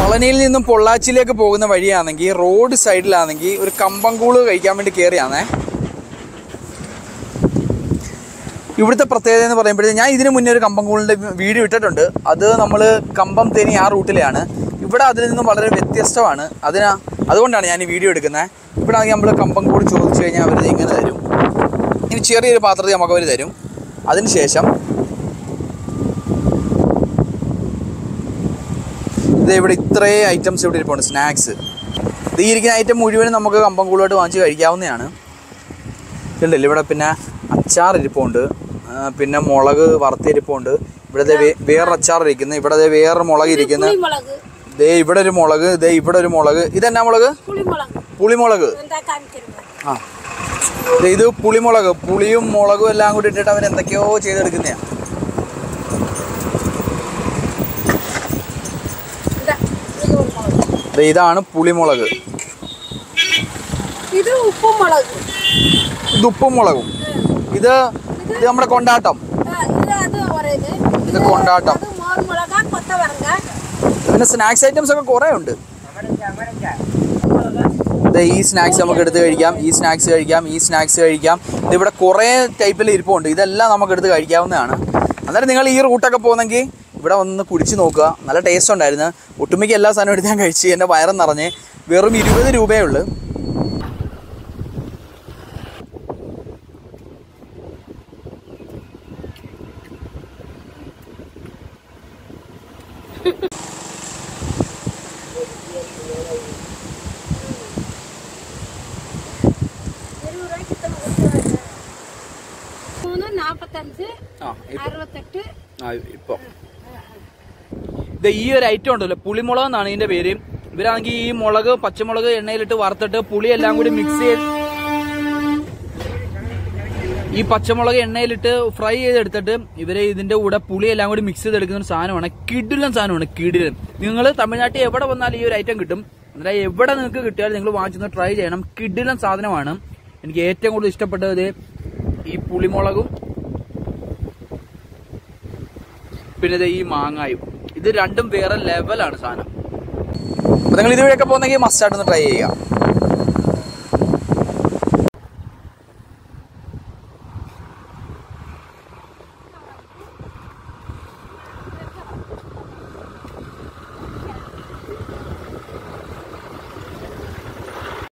പളനിയിൽ നിന്നും പൊള്ളാച്ചിയിലേക്ക് പോകുന്ന വഴിയാണെങ്കിൽ റോഡ് സൈഡിലാണെങ്കിൽ ഒരു കമ്പംകൂള് കഴിക്കാൻ വേണ്ടി കയറിയാന്നേ ഇവിടുത്തെ പ്രത്യേകത എന്ന് പറയുമ്പോഴേ ഞാൻ ഇതിന് മുന്നേ ഒരു കമ്പംകൂളിൻ്റെ വീഡിയോ ഇട്ടിട്ടുണ്ട് അത് നമ്മൾ കമ്പം തേനി ആ റൂട്ടിലാണ് ഇവിടെ അതിൽ നിന്നും വളരെ വ്യത്യസ്തമാണ് അതിനാ അതുകൊണ്ടാണ് ഞാൻ ഈ വീഡിയോ എടുക്കുന്നത് ഇവിടെ ആണെങ്കിൽ നമ്മൾ കമ്പംകൂട് ചോദിച്ചു കഴിഞ്ഞാൽ അവർ ഇങ്ങനെ തരും ഇനി ചെറിയൊരു പാത്രത്തിൽ നമുക്ക് അവർ തരും അതിനുശേഷം ഇത് ഇവിടെ ഇത്രയും ഐറ്റംസ് ഇവിടെ ഇരിപ്പുണ്ട് സ്നാക്സ് ഇത് ഈ ഇരിക്കുന്ന ഐറ്റം മുഴുവനും നമുക്ക് കമ്പംകൂളുമായിട്ട് വാങ്ങിച്ച് കഴിക്കാവുന്നതാണ് ഇതുണ്ടല്ലോ ഇവിടെ പിന്നെ അച്ചാർ ഇരിപ്പുണ്ട് ആ, പിന്നെ മുളക് വറുത്തിരിപ്പുണ്ട് ഇവിടെ ദേ വേ- വേറൊരു അച്ചാർ ഇരിക്കുന്നു ഇവിടെ ദേ വേറൊരു മുളക് ഇരിക്കുന്നു പുളിമുളക് ദേ ഇവിടെ ഒരു മുളക് ദേ ഇവിടെ ഒരു മുളക് ഇതെന്നാ മുളക് പുളിമുളക് പുളിമുളക് എന്താ കാണിക്കുന്നത് ആ ദേ ഇത് പുളിമുളക് പുളിയും മുളകും എല്ലാം കൂടി ഇട്ടിട്ട് അവർ എന്തൊക്കെയോ ചെയ്തെടുക്കുന്നതാണ് ഇതാ ഇത് കുരുമുളക് ദേ ഇതാണ് പുളിമുളക് ഇത് ഉപ്പും മുളക് ഇത് ഉപ്പും മുളകും ഇത് ഇത് നമ്മുടെ കൊണ്ടാട്ടം ആ, ഇത് അത് പറയുന്നത് ഇത് കൊണ്ടാട്ടം അത് മോർമുളക കൊത്തവരങ്ക പിന്നെ സ്നാക്സ് ഐറ്റംസ് ഒക്കെ കുറേ ഉണ്ട് ദേ ഈ സ്നാക്സ് നമുക്ക് എടുത്ത് കഴിക്കാം ഈ സ്നാക്സ് കഴിക്കാം ഈ സ്നാക്സ് കഴിക്കാം ഇതിവിടെ കുറേ ടൈപ്പിൽ ഇരിപ്പുണ്ട് ഇതെല്ലാം നമുക്ക് എടുത്ത് കഴിക്കാവുന്നതാണ് അന്നേരം നിങ്ങൾ ഈ റൂട്ടൊക്കെ പോകുന്നെങ്കിൽ ഇവിടെ ഒന്ന് കുടിച്ച് നോക്കുക നല്ല ടേസ്റ്റ് ഉണ്ടായിരുന്നു ഒട്ടുമിക്ക എല്ലാ സാധനവും എടുത്ത് ഞാൻ കഴിച്ച് എൻ്റെ വയറും നിറഞ്ഞ് വെറും ഇരുപത് രൂപയേ ഉള്ളൂ മൂന്ന് നാപ്പത്തഞ്ച് ആ അറുപത്തെട്ട് ഇപ്പോൾ ഇത് ഈ ഒരു ഐറ്റം ഉണ്ടല്ലോ പുളിമുളക് എന്നാണ് ഇതിന്റെ പേര് ഇവരാണെങ്കിൽ ഈ മുളക് പച്ചമുളക് എണ്ണയിലിട്ട് വറുത്തിട്ട് പുളി എല്ലാം കൂടി മിക്സ് ചെയ്ത് ഈ പച്ചമുളക് എണ്ണയിലിട്ട് ഫ്രൈ ചെയ്തെടുത്തിട്ട് ഇവര് ഇതിന്റെ കൂടെ പുളി എല്ലാം കൂടി മിക്സ് ചെയ്തെടുക്കുന്ന ഒരു സാധനമാണ് കിടിലൻ സാധനമാണ് കിടിലൻ നിങ്ങൾ തമിഴ്നാട്ടിൽ എവിടെ വന്നാലും ഈ ഒരു ഐറ്റം കിട്ടും അന്നേരം എവിടെ നിങ്ങൾക്ക് കിട്ടിയാലും നിങ്ങൾ വാങ്ങിച്ചൊന്ന് ട്രൈ ചെയ്യണം കിടിലൻ സാധനമാണ് എനിക്ക് ഏറ്റവും കൂടുതൽ ഇഷ്ടപ്പെട്ടത് ഈ പുളിമുളകും പിന്നെ ദേ ഈ മാങ്ങായും ഇത് രണ്ടും വേറെ ലെവലാണ് സാധനം അപ്പൊ നിങ്ങൾ ഇതുവഴിയൊക്കെ പോകുന്നെങ്കിൽ മസ്റ്റായിട്ട് ഒന്ന് ട്രൈ ചെയ്യുക